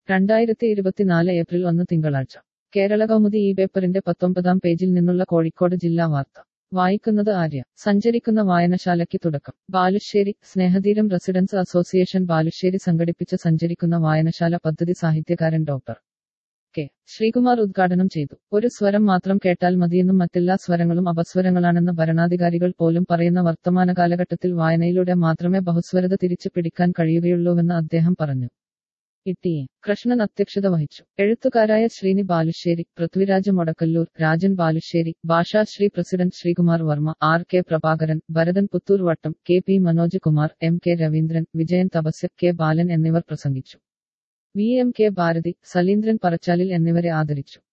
രണ്ടായിരത്തി ഇരുപത്തിനാല് ഏപ്രിൽ ഒന്ന് തിങ്കളാഴ്ച കേരള കൗമുദി ഈ പേപ്പറിന്റെ പത്തൊമ്പതാം പേജിൽ നിന്നുള്ള കോഴിക്കോട് ജില്ലാ വാർത്ത വായിക്കുന്നത് ആര്യ സഞ്ചരിക്കുന്ന വായനശാലയ്ക്ക് തുടക്കം ബാലുശ്ശേരി സ്നേഹതീരം റെസിഡൻസ് അസോസിയേഷൻ ബാലുശ്ശേരി സംഘടിപ്പിച്ച സഞ്ചരിക്കുന്ന വായനശാല പദ്ധതി സാഹിത്യകാരൻ ഡോക്ടർ കെ ശ്രീകുമാർ ഉദ്ഘാടനം ചെയ്തു ഒരു സ്വരം മാത്രം കേട്ടാൽ മതിയെന്നും മറ്റെല്ലാ സ്വരങ്ങളും അപസ്വരങ്ങളാണെന്ന് ഭരണാധികാരികൾ പോലും പറയുന്ന വർത്തമാന കാലഘട്ടത്തിൽ വായനയിലൂടെ മാത്രമേ ബഹുസ്വരത തിരിച്ചു പിടിക്കാൻ കഴിയുകയുള്ളൂവെന്ന് അദ്ദേഹം പറഞ്ഞു ഇ കൃഷ്ണൻ അധ്യക്ഷത വഹിച്ചു എഴുത്തുകാരായ Sreeni Balussery Prithviraj Modakkallur Rajan Balussery Bhashasree president Sreekumar Varma R K Prabhakaran Bharathan Puthur Vattam K P Manoj Kumar M K Raveendran Vijayan Thapasya K Balan എന്നിവർ പ്രസംഗിച്ചു V M K Bharathi Saleendran പറച്ചാലിൽ എന്നിവരെ ആദരിച്ചു